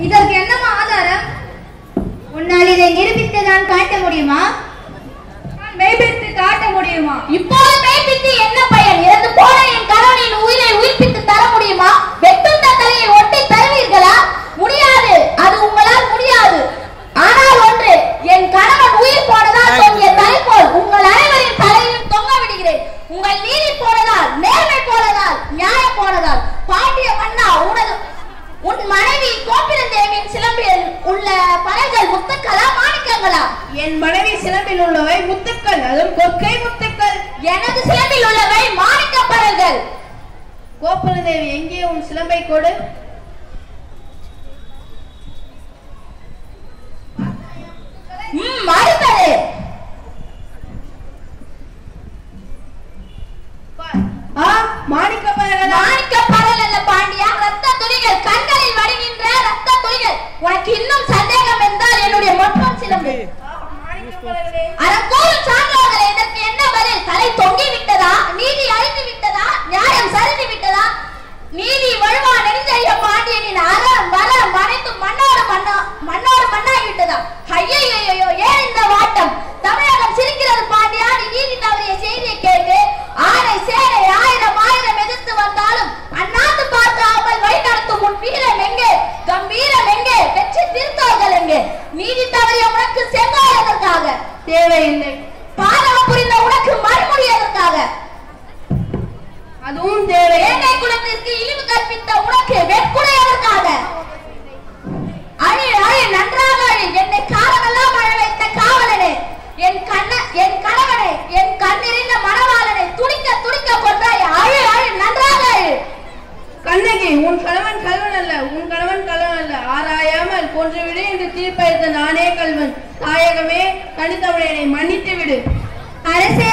இதற்கு என்னமா ஆதாரம் உன்னால் இதை நிரூபித்து நான் காட்ட முடியுமா நான் மெய்பித்து காட்ட முடியுமா இப்போது மெய்ப்பித்து என்ன பயன் இறந்து போன என் கணவனின் உயிரை உயிர்ப்பித்து தர முடியுமா வெட்டுண்ட தலையை ஒட்டி தருவீர்களா முடியாது அது உங்களால் முடியாது ஆனால் ஒன்று என் கணவன் உயிர் போனதால் தொங்கிய தலை போல் உங்கள் அனைவரின் தலையிலும் தொங்க விடுகிறேன் உங்கள் நீதி போனதால் நேர்மை போனதால் நியாயம் போனதால் பாண்டிய மன்னா உனது உன் மனைவி கோபிரந்தேவியின் சிலம்பில் உள்ள பறைகள் முத்துக்களா மாணிக்கங்களா என் மனைவி சிலம்பில் உள்ளவை முத்துக்கள் அதுவும் கொற்கை முத்துக்கள் எனது சிலம்பில் உள்ளவை மாணிக்க பறைகள் கோபுரதேவி எங்கே உன் சிலம்பை கொடு ம் அடுத்தது ஆ மாணிக்க பறகலா மாணிக்க பரல் அல்ல பாண்டியா ரத்த துளிகள் கண்களில் வடிகின்ற ரத்த துளிகள் உனக்கு இன்னும் சந்தேகம் என்றால் என்னுடைய மொத்தம் சிலம்பு மாணிக்க பறகலே அறக்கூறும் சான்றோர்களே இதற்கு என்ன பதில் தலை தொங்கி விட்டதா நீதி அழிந்து விட்டதா நியாயம் சரிந்து விட்டதா நீதி வழுவா நெடுஞ்செய்ய பாண்டியனின் அறம் வரம் அனைத்தும் மண்ணோடு மண்ணா மண்ணோடு மண்ணாகி விட்டதா ஐயையோ ஏன் இந்த வாட்டம் தமிழகம் சிரிக்கிறது பாண்டியா நீ நீதி தவறிய செய்தியை கேட்டு ஆனை சேனை ஆயிரம் ஆயிரம் எதிர்த்து வந்தாலும் அண்ணாந்து பார்க்காமல் வழி நடத்தும் உன் வீரம் எங்கே கம்பீரம் எங்கே வெற்றி திருத்தோர்கள் எங்கே நீதி தவறிய உனக்கு செங்கோல் எதற்காக தேவையில்லை பாதகம் புரிந்த உனக்கு மறுமொழி எதற்காக அதுவும் தேவை ஏழை குலத்திற்கு இழிவு கற்பித்த உனக்கு வெட்குடை எதற்காக அழி அழி நன்றாக அழி என்னை காலமெல்லாம் அழ வைத்த காவலனே என் கண்ண என் கணவனை என் கண்ணெறிந்த மணவாளனை துடிக்க துடிக்க கொன்றாய் அழு அழு நன்றாக அழு கண்ணகி உன் கணவன் கல்வன் அல்ல உன் கணவன் கல்வன் அல்ல ஆராயாமல் கொன்றுவிடு என்று தீர்ப்பளித்த நானே கல்வன் தாயகமே தனித்தமிழனை மன்னித்து விடு அரசே